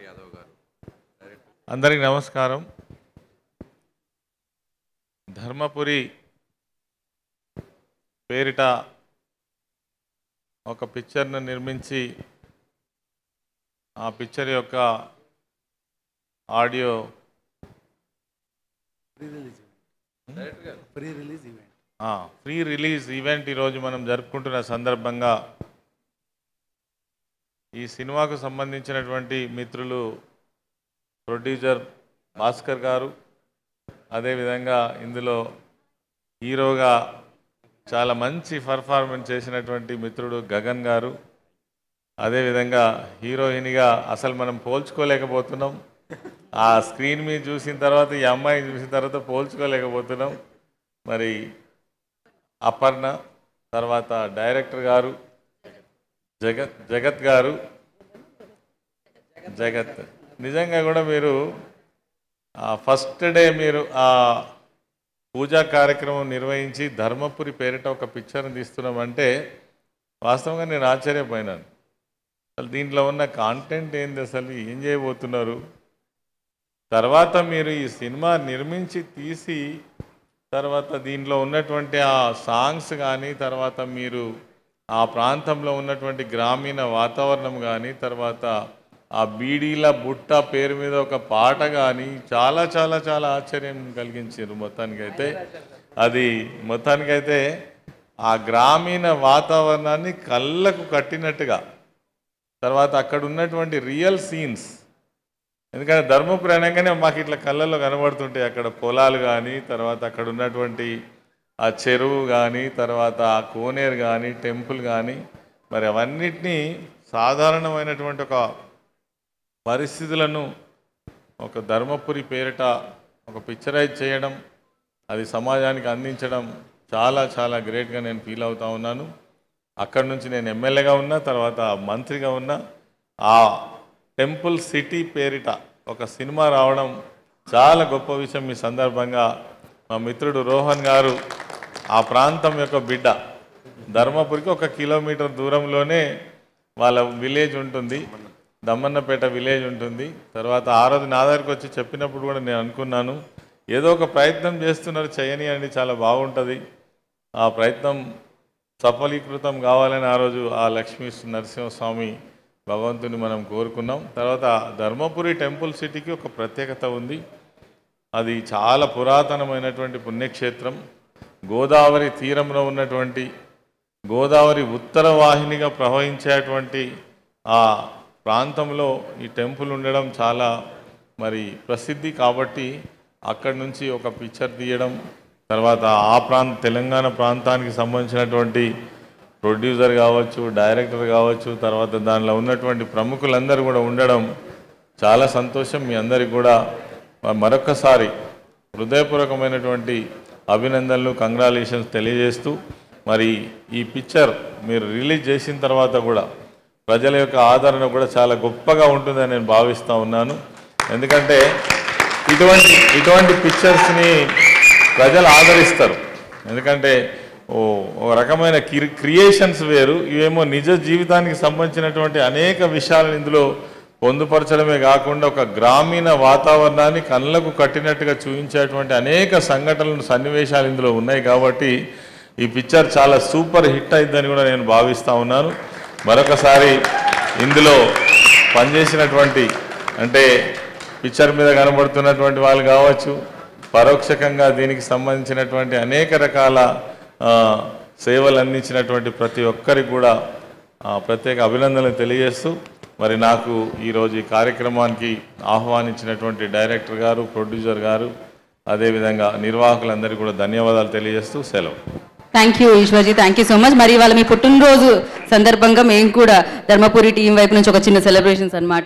యాదవ్ గారు అందరికి నమస్కారం ధర్మపురి పేరిట ఒక పిక్చర్ను నిర్మించి ఆ పిక్చర్ యొక్క audio pre release director garu pre release event ఆ, ఫ్రీ రిలీజ్ ఈవెంట్ ఈరోజు మనం జరుపుకుంటున్న సందర్భంగా ఈ సినిమాకు సంబంధించినటువంటి మిత్రులు ప్రొడ్యూసర్ భాస్కర్ గారు అదేవిధంగా ఇందులో హీరోగా చాలా మంచి పర్ఫార్మెన్స్ చేసినటువంటి మిత్రుడు గగన్ గారు అదేవిధంగా హీరోయిన్గా అసలు మనం పోల్చుకోలేకపోతున్నాం ఆ స్క్రీన్ మీద చూసిన తర్వాత ఈ అమ్మాయిని చూసిన తర్వాత పోల్చుకోలేకపోతున్నాం మరి అపర్ణ తర్వాత డైరెక్టర్ గారు జగత్ జగత్ గారు జగత్ నిజంగా కూడా మీరు ఫస్ట్ డే మీరు ఆ పూజా కార్యక్రమం నిర్వహించి ధర్మపురి పేరిట ఒక పిక్చర్ని తీస్తున్నామంటే వాస్తవంగా నేను ఆశ్చర్యపోయినాను అసలు దీంట్లో ఉన్న కాంటెంట్ ఏంది అసలు ఏం చేయబోతున్నారు తర్వాత మీరు ఈ సినిమా నిర్మించి తీసి తర్వాత దీంట్లో ఉన్నటువంటి ఆ సాంగ్స్ కానీ తర్వాత మీరు ఆ ప్రాంతంలో ఉన్నటువంటి గ్రామీణ వాతావరణం కానీ తర్వాత ఆ బీడీల బుట్ట పేరు మీద ఒక పాట కానీ చాలా చాలా చాలా ఆశ్చర్యం కలిగించారు మొత్తానికైతే అది మొత్తానికైతే ఆ గ్రామీణ వాతావరణాన్ని కళ్ళకు కట్టినట్టుగా తర్వాత అక్కడ ఉన్నటువంటి రియల్ సీన్స్ ఎందుకంటే ధర్మపురి అనగానే మాకు ఇట్లా కళ్ళల్లో కనబడుతుంటాయి అక్కడ పొలాలు కానీ తర్వాత అక్కడ ఉన్నటువంటి ఆ చెరువు కానీ తర్వాత ఆ కోనేరు కానీ టెంపుల్ కానీ మరి అవన్నిటినీ సాధారణమైనటువంటి ఒక పరిస్థితులను ఒక ధర్మపురి పేరిట ఒక పిక్చరైజ్ చేయడం అది సమాజానికి అందించడం చాలా చాలా గ్రేట్గా నేను ఫీల్ అవుతా ఉన్నాను అక్కడి నుంచి నేను ఎమ్మెల్యేగా ఉన్నా తర్వాత మంత్రిగా ఉన్నా ఆ టెంపుల్ సిటీ పేరిట ఒక సినిమా రావడం చాలా గొప్ప విషయం ఈ సందర్భంగా మా మిత్రుడు రోహన్ గారు ఆ ప్రాంతం యొక్క బిడ్డ ధర్మపురికి ఒక కిలోమీటర్ దూరంలోనే వాళ్ళ విలేజ్ ఉంటుంది దమ్మన్నపేట విలేజ్ ఉంటుంది తర్వాత ఆ రోజు నా దగ్గరికి వచ్చి చెప్పినప్పుడు కూడా నేను అనుకున్నాను ఏదో ఒక ప్రయత్నం చేస్తున్నారు చేయని అండి చాలా బాగుంటుంది ఆ ప్రయత్నం సఫలీకృతం కావాలని ఆ రోజు ఆ లక్ష్మీ నరసింహస్వామి భగవంతుని మనం కోరుకున్నాం తర్వాత ధర్మపురి టెంపుల్ సిటీకి ఒక ప్రత్యేకత ఉంది అది చాలా పురాతనమైనటువంటి పుణ్యక్షేత్రం గోదావరి తీరంలో ఉన్నటువంటి గోదావరి ఉత్తర వాహినిగా ప్రవహించేటువంటి ఆ ప్రాంతంలో ఈ టెంపుల్ ఉండడం చాలా మరి ప్రసిద్ధి కాబట్టి అక్కడి నుంచి ఒక పిక్చర్ తీయడం తర్వాత ఆ ప్రాంత తెలంగాణ ప్రాంతానికి సంబంధించినటువంటి ప్రొడ్యూసర్ కావచ్చు డైరెక్టర్ కావచ్చు తర్వాత దానిలో ఉన్నటువంటి ప్రముఖులందరూ కూడా ఉండడం చాలా సంతోషం మీ అందరికి కూడా మరొక్కసారి హృదయపూర్వకమైనటువంటి అభినందనలు కంగ్రాలేషన్స్ తెలియజేస్తూ మరి ఈ పిక్చర్ మీరు రిలీజ్ చేసిన తర్వాత కూడా ప్రజల యొక్క ఆదరణ కూడా చాలా గొప్పగా ఉంటుందని నేను భావిస్తూ ఉన్నాను ఎందుకంటే ఇటువంటి ఇటువంటి పిక్చర్స్ని ప్రజలు ఆదరిస్తారు ఎందుకంటే ఓ ఓ రకమైన కిరి క్రియేషన్స్ వేరు ఇవేమో నిజ జీవితానికి సంబంధించినటువంటి అనేక విషయాలను ఇందులో పొందుపరచడమే కాకుండా ఒక గ్రామీణ వాతావరణాన్ని కళ్ళకు కట్టినట్టుగా చూపించేటువంటి అనేక సంఘటనలు సన్నివేశాలు ఇందులో ఉన్నాయి కాబట్టి ఈ పిక్చర్ చాలా సూపర్ హిట్ అయిందని కూడా నేను భావిస్తూ ఉన్నాను మరొకసారి ఇందులో పనిచేసినటువంటి అంటే పిక్చర్ మీద కనబడుతున్నటువంటి వాళ్ళు కావచ్చు పరోక్షకంగా దీనికి సంబంధించినటువంటి అనేక రకాల ఆ, సేవలు అందించినటువంటి ప్రతి ఒక్కరికి కూడా ఆ, ప్రత్యేక అభినందనలు తెలియజేస్తూ మరి నాకు ఈరోజు ఈ కార్యక్రమానికి ఆహ్వానించినటువంటి డైరెక్టర్ గారు ప్రొడ్యూసర్ గారు అదేవిధంగా నిర్వాహకులందరికీ కూడా ధన్యవాదాలు తెలియజేస్తూ సెలవు thank you Eshwarji thank you so much మరి ఇవాళ మీ పుట్టినరోజు సందర్భంగా మేము కూడా ధర్మపురి టీం వైపు నుంచి ఒక చిన్న సెలబ్రేషన్స్ అన్నమాట